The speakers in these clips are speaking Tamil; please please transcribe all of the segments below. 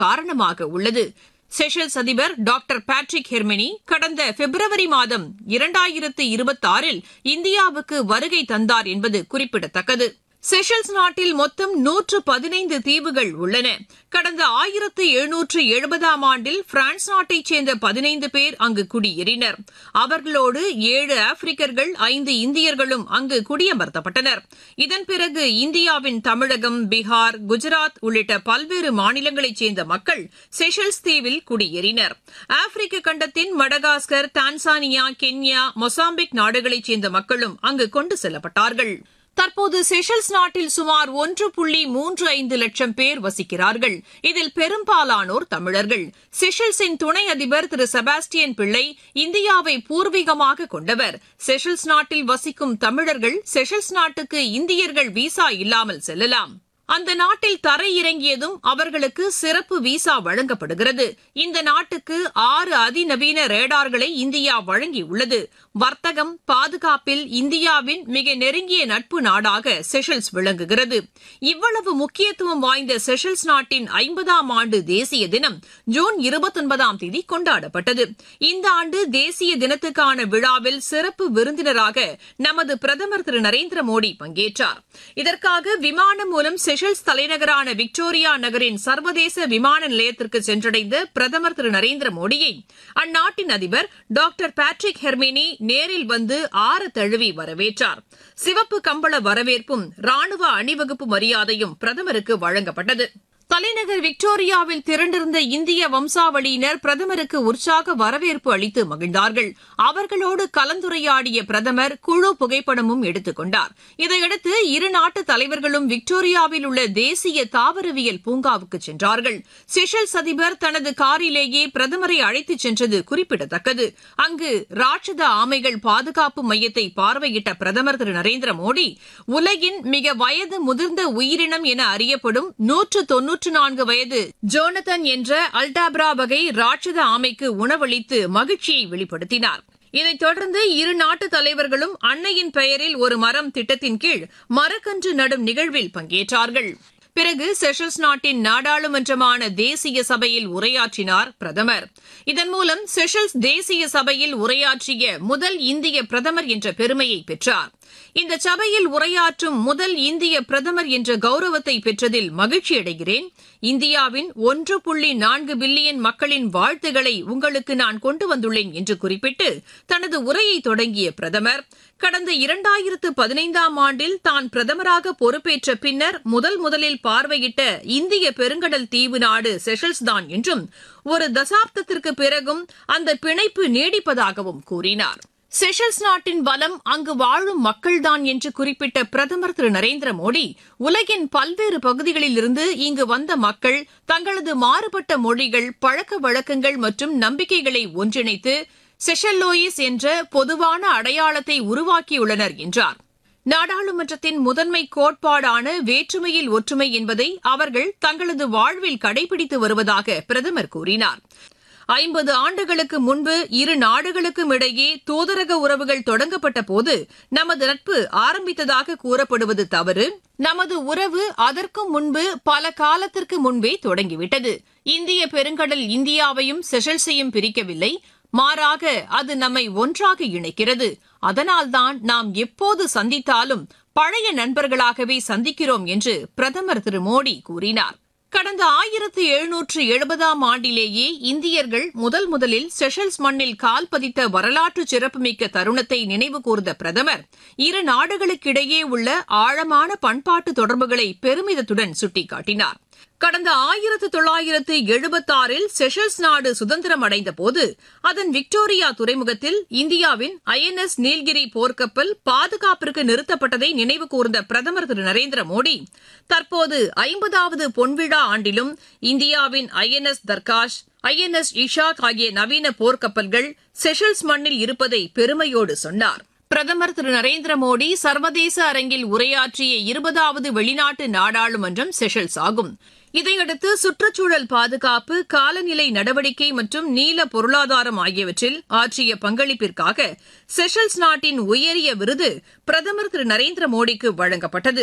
காரணமாக உள்ளது செஷல்ஸ் அதிபர் டாக்டர் பேட்ரிக் ஹெர்மினி கடந்த பிப்ரவரி மாதம் இரண்டாயிரத்து இருபத்தாறில் இந்தியாவுக்கு வருகை தந்தார் என்பது குறிப்பிடத்தக்கது செஷல்ஸ் நாட்டில் மொத்தம் நூற்று பதினைந்து தீவுகள் உள்ளன கடந்த ஆயிரத்து எழுநூற்று எழுபதாம் ஆண்டில் பிரான்ஸ் நாட்டைச் சேர்ந்த பதினைந்து பேர் அங்கு குடியேறினர் அவர்களோடு ஏழு ஆப்பிரிக்கர்கள் ஐந்து இந்தியர்களும் அங்கு குடியமர்த்தப்பட்டனர் இதன் பிறகு இந்தியாவின் தமிழகம் பீகார் குஜராத் உள்ளிட்ட பல்வேறு மாநிலங்களைச் சேர்ந்த மக்கள் செஷல்ஸ் தீவில் குடியேறினர் ஆப்பிரிக்க கண்டத்தின் மடகாஸ்கர் தான்சானியா கென்யா மொசாம்பிக் நாடுகளைச் சேர்ந்த மக்களும் அங்கு கொண்டு செல்லப்பட்டார்கள் தற்போது செஷல்ஸ் நாட்டில் சுமார் ஒன்று புள்ளி மூன்று ஐந்து லட்சம் பேர் வசிக்கிறார்கள் இதில் பெரும்பாலானோர் தமிழர்கள் செஷல்ஸின் துணை அதிபர் திரு செபாஸ்டியன் பிள்ளை இந்தியாவை பூர்வீகமாக கொண்டவர் செஷல்ஸ் நாட்டில் வசிக்கும் தமிழர்கள் செஷல்ஸ் நாட்டுக்கு இந்தியர்கள் விசா இல்லாமல் செல்லலாம் அந்த நாட்டில் தரையிறங்கியதும் அவர்களுக்கு சிறப்பு விசா வழங்கப்படுகிறது இந்த நாட்டுக்கு ஆறு அதிநவீன ரேடார்களை இந்தியா வழங்கியுள்ளது வர்த்தகம் பாதுகாப்பில் இந்தியாவின் மிக நெருங்கிய நட்பு நாடாக செஷல்ஸ் விளங்குகிறது இவ்வளவு முக்கியத்துவம் வாய்ந்த செஷல்ஸ் நாட்டின் ஐம்பதாம் ஆண்டு தேசிய தினம் ஜூன் இருபத்தொன்பதாம் தேதி கொண்டாடப்பட்டது இந்த ஆண்டு தேசிய தினத்துக்கான விழாவில் சிறப்பு விருந்தினராக நமது பிரதமர் திரு நரேந்திர மோடி பங்கேற்றார் இதற்காக விமானம் மூலம் செஷல்ஸ் தலைநகரான விக்டோரியா நகரின் சர்வதேச விமான நிலையத்திற்கு சென்றடைந்த பிரதமர் திரு நரேந்திர மோடியை அந்நாட்டின் அதிபர் டாக்டர் பேட்ரிக் ஹெர்மினி நேரில் வந்து ஆற தழுவி வரவேற்றார் சிவப்பு கம்பள வரவேற்பும் ராணுவ அணிவகுப்பு மரியாதையும் பிரதமருக்கு வழங்கப்பட்டது தலைநகர் விக்டோரியாவில் திரண்டிருந்த இந்திய வம்சாவளியினர் பிரதமருக்கு உற்சாக வரவேற்பு அளித்து மகிழ்ந்தார்கள் அவர்களோடு கலந்துரையாடிய பிரதமர் குழு புகைப்படமும் எடுத்துக் கொண்டார் இதையடுத்து இரு நாட்டு தலைவர்களும் விக்டோரியாவில் உள்ள தேசிய தாவரவியல் பூங்காவுக்கு சென்றார்கள் செஷல்ஸ் அதிபர் தனது காரிலேயே பிரதமரை அழைத்துச் சென்றது குறிப்பிடத்தக்கது அங்கு ராட்சத ஆமைகள் பாதுகாப்பு மையத்தை பார்வையிட்ட பிரதமர் திரு நரேந்திர மோடி உலகின் மிக வயது முதிர்ந்த உயிரினம் என அறியப்படும் நூற்று தொன்னூற்று நான்கு வயது ஜோனதன் என்ற அல்டாப்ரா வகை ராட்சத ஆமைக்கு உணவளித்து மகிழ்ச்சியை வெளிப்படுத்தினார் இதைத் தொடர்ந்து இரு நாட்டு தலைவர்களும் அன்னையின் பெயரில் ஒரு மரம் திட்டத்தின் கீழ் மரக்கன்று நடும் நிகழ்வில் பங்கேற்றார்கள் பிறகு செஷல்ஸ் நாட்டின் நாடாளுமன்றமான தேசிய சபையில் உரையாற்றினார் பிரதமர் இதன் மூலம் செஷல்ஸ் தேசிய சபையில் உரையாற்றிய முதல் இந்திய பிரதமர் என்ற பெருமையை பெற்றார் இந்த சபையில் உரையாற்றும் முதல் இந்திய பிரதமர் என்ற கௌரவத்தை பெற்றதில் மகிழ்ச்சியடைகிறேன் இந்தியாவின் ஒன்று புள்ளி நான்கு பில்லியன் மக்களின் வாழ்த்துக்களை உங்களுக்கு நான் கொண்டு வந்துள்ளேன் என்று குறிப்பிட்டு தனது உரையை தொடங்கிய பிரதமர் கடந்த இரண்டாயிரத்து பதினைந்தாம் ஆண்டில் தான் பிரதமராக பொறுப்பேற்ற பின்னர் முதல் முதலில் பார்வையிட்ட இந்திய பெருங்கடல் தீவு நாடு செஷல்ஸ் தான் என்றும் ஒரு தசாப்தத்திற்கு பிறகும் அந்த பிணைப்பு நீடிப்பதாகவும் கூறினார் செஷல்ஸ் நாட்டின் பலம் அங்கு வாழும் மக்கள்தான் என்று குறிப்பிட்ட பிரதமர் திரு நரேந்திர மோடி உலகின் பல்வேறு பகுதிகளில் இருந்து இங்கு வந்த மக்கள் தங்களது மாறுபட்ட மொழிகள் பழக்க வழக்கங்கள் மற்றும் நம்பிக்கைகளை ஒன்றிணைத்து செஷல்லோயிஸ் என்ற பொதுவான அடையாளத்தை உருவாக்கியுள்ளனர் என்றார் நாடாளுமன்றத்தின் முதன்மை கோட்பாடான வேற்றுமையில் ஒற்றுமை என்பதை அவர்கள் தங்களது வாழ்வில் கடைபிடித்து வருவதாக பிரதமர் கூறினார் ஐம்பது ஆண்டுகளுக்கு முன்பு இரு நாடுகளுக்கும் இடையே தூதரக உறவுகள் தொடங்கப்பட்ட போது நமது நட்பு ஆரம்பித்ததாக கூறப்படுவது தவறு நமது உறவு அதற்கும் முன்பு பல காலத்திற்கு முன்பே தொடங்கிவிட்டது இந்திய பெருங்கடல் இந்தியாவையும் செஷல்ஸையும் பிரிக்கவில்லை மாறாக அது நம்மை ஒன்றாக இணைக்கிறது அதனால்தான் நாம் எப்போது சந்தித்தாலும் பழைய நண்பர்களாகவே சந்திக்கிறோம் என்று பிரதமர் திரு மோடி கூறினார் கடந்த ஆயிரத்து எழுநூற்று எழுபதாம் ஆண்டிலேயே இந்தியர்கள் முதல் முதலில் செஷல்ஸ் மண்ணில் கால் பதித்த வரலாற்று சிறப்புமிக்க தருணத்தை நினைவு கூர்ந்த பிரதமர் இரு நாடுகளுக்கிடையே உள்ள ஆழமான பண்பாட்டு தொடர்புகளை பெருமிதத்துடன் சுட்டிக்காட்டினார் கடந்த ஆயிரத்து தொள்ளாயிரத்து எழுபத்தாறில் செஷல்ஸ் நாடு சுதந்திரம் அடைந்த போது அதன் விக்டோரியா துறைமுகத்தில் இந்தியாவின் ஐ என் எஸ் நீல்கிரி போர்க்கப்பல் பாதுகாப்பிற்கு நிறுத்தப்பட்டதை நினைவு கூர்ந்த பிரதமர் திரு நரேந்திர மோடி தற்போது ஐம்பதாவது பொன்விழா ஆண்டிலும் இந்தியாவின் I N S Tarkash I N S Ishak ஆகிய நவீன போர்க்கப்பல்கள் செஷல்ஸ் மண்ணில் இருப்பதை பெருமையோடு சொன்னார் பிரதமர் திரு நரேந்திர மோடி சர்வதேச அரங்கில் உரையாற்றிய இருபதாவது வெளிநாட்டு நாடாளுமன்றம் செஷல்ஸ் ஆகும் இதையடுத்து சுற்றுச்சூழல் பாதுகாப்பு காலநிலை நடவடிக்கை மற்றும் நீல பொருளாதாரம் ஆகியவற்றில் ஆற்றிய பங்களிப்பிற்காக செஷல்ஸ் நாட்டின் உயரிய விருது பிரதமர் திரு நரேந்திர மோடிக்கு வழங்கப்பட்டது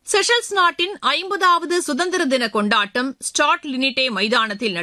செஷல்ஸ் நாட்டின் ஐம்பதாவது சுதந்திர தின கொண்டாட்டம் ஸ்டாட் லினிட்டே மைதானத்தில்